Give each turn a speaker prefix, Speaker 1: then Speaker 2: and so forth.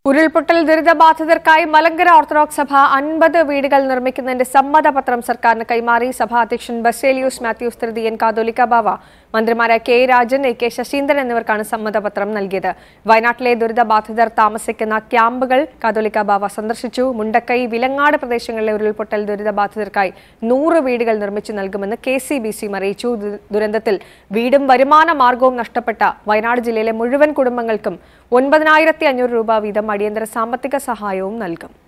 Speaker 1: ഉരുൾപൊട്ടൽ ദുരിതബാധിതർക്കായി മലങ്കര ഓർത്തഡോക്സ് സഭ അൻപത് വീടുകൾ നിർമ്മിക്കുന്നതിന്റെ സമ്മതപത്രം സർക്കാരിന് കൈമാറി സഭാ അധ്യക്ഷൻ ബസേലിയൂസ് മാത്യൂസ് തൃതീയൻ കാതോലിക്ക ബാവ മന്ത്രിമാരായ K Rajan A K Saseendran എന്നിവർക്കാണ് സമ്മതപത്രം നൽകിയത് വയനാട്ടിലെ ദുരിതബാധിതർ താമസിക്കുന്ന ക്യാമ്പുകൾ കാതോലിക്ക ബാവ സന്ദർശിച്ചു മുണ്ടക്കൈ വിലങ്ങാട് പ്രദേശങ്ങളിലെ ഉരുൾപൊട്ടൽ ദുരിതബാധിതർക്കായി നൂറ് വീടുകൾ നിർമ്മിച്ചു നൽകുമെന്ന് കെ സി ബി സിയും അറിയിച്ചു ദു- ദുരന്തത്തിൽ വീടും വരുമാന മാർഗവും നഷ്ടപ്പെട്ട വയനാട് ജില്ലയിലെ മുഴുവൻ കുടുംബങ്ങൾക്കും ഒൻപതിനായിരത്തി അഞ്ഞൂറ് രൂപ വീതം അടിയന്തര സാമ്പത്തിക സഹായവും നൽകും